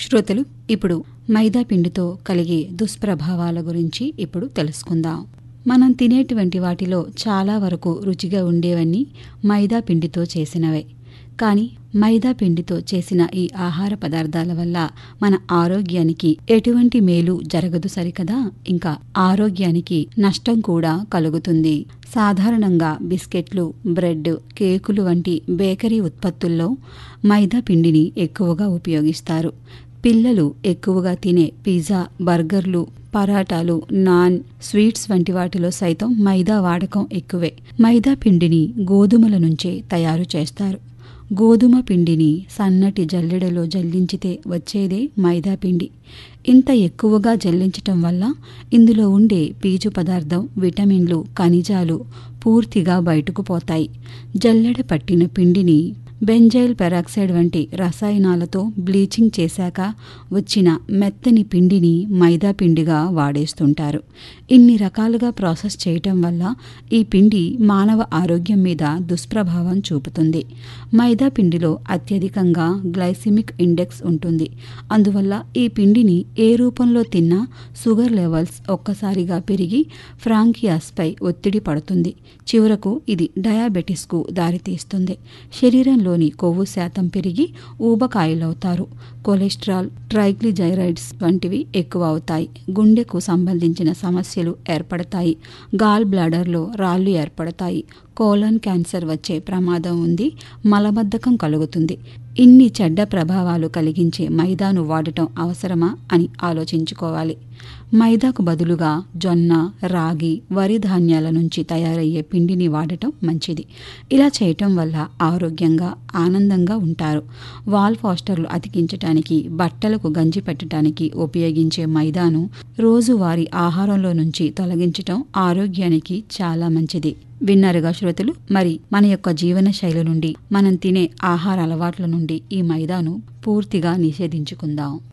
శ్రోతలు ఇప్పుడు మైదా పిండితో కలిగే దుష్ప్రభావాల గురించి ఇప్పుడు తెలుసుకుందాం మనం తినేటువంటి వాటిలో చాలా వరకు రుచిగా ఉండేవన్నీ మైదా పిండితో చేసినవే కానీ మైదా పిండితో చేసిన ఈ ఆహార పదార్థాల వల్ల మన ఆరోగ్యానికి ఎటువంటి మేలు జరగదు సరికదా ఇంకా ఆరోగ్యానికి నష్టం కూడా కలుగుతుంది సాధారణంగా బిస్కెట్లు బ్రెడ్ కేకులు వంటి బేకరీ ఉత్పత్తుల్లో మైదా పిండిని ఎక్కువగా ఉపయోగిస్తారు పిల్లలు ఎక్కువగా తినే పిజ్జా బర్గర్లు పరాటాలు నాన్ స్వీట్స్ వంటి వాటిలో సైతం మైదా వాడకం ఎక్కువే మైదా పిండిని గోధుమల నుంచే తయారు చేస్తారు గోధుమ పిండిని సన్నటి జల్లెడలో జల్లించితే వచ్చేదే మైదా పిండి ఇంత ఎక్కువగా జల్లించటం వల్ల ఇందులో ఉండే పీచు పదార్థం విటమిన్లు ఖనిజాలు పూర్తిగా బయటకు పోతాయి జల్లెడ పట్టిన పిండిని బెంజైల్ పెరాక్సైడ్ వంటి రసాయనాలతో బ్లీచింగ్ చేశాక వచ్చిన మెత్తని పిండిని మైదా పిండిగా వాడేస్తుంటారు ఇన్ని రకాలుగా ప్రాసెస్ చేయటం వల్ల ఈ పిండి మానవ ఆరోగ్యం మీద దుష్ప్రభావం చూపుతుంది మైదా పిండిలో అత్యధికంగా గ్లైసిమిక్ ఇండెక్స్ ఉంటుంది అందువల్ల ఈ పిండిని ఏ రూపంలో తిన్నా షుగర్ లెవెల్స్ ఒక్కసారిగా పెరిగి ఫ్రాంకియాస్పై ఒత్తిడి పడుతుంది చివరకు ఇది డయాబెటిస్కు దారితీస్తుంది శరీరంలోని కొవ్వు శాతం పెరిగి ఊబకాయలవుతారు కొలెస్ట్రాల్ ట్రైగ్లిజైరైడ్స్ వంటివి ఎక్కువ అవుతాయి గుండెకు సంబంధించిన సమస్యలు ఏర్పడతాయి గాల్ బ్లాడర్లో రాళ్లు ఏర్పడతాయి కోలన్ క్యాన్సర్ వచ్చే ప్రమాదం ఉంది మలబద్ధకం కలుగుతుంది ఇన్ని చెడ్డ ప్రభావాలు కలిగించే మైదాను వాడటం అవసరమా అని ఆలోచించుకోవాలి మైదాకు బదులుగా జొన్న రాగి వరి ధాన్యాల నుంచి తయారయ్యే పిండిని వాడటం మంచిది ఇలా చేయటం వల్ల ఆరోగ్యంగా ఆనందంగా ఉంటారు వాల్ ఫాస్టర్లు అతికించటానికి బట్టలకు గంజి పెట్టడానికి ఉపయోగించే మైదాను రోజువారీ ఆహారంలో నుంచి తొలగించటం ఆరోగ్యానికి చాలా మంచిది విన్నారుగా శ్రోతలు మరి మన యొక్క జీవన శైలి నుండి మనం తినే ఆహార అలవాట్ల నుండి ఈ మైదాను పూర్తిగా నిషేధించుకుందాం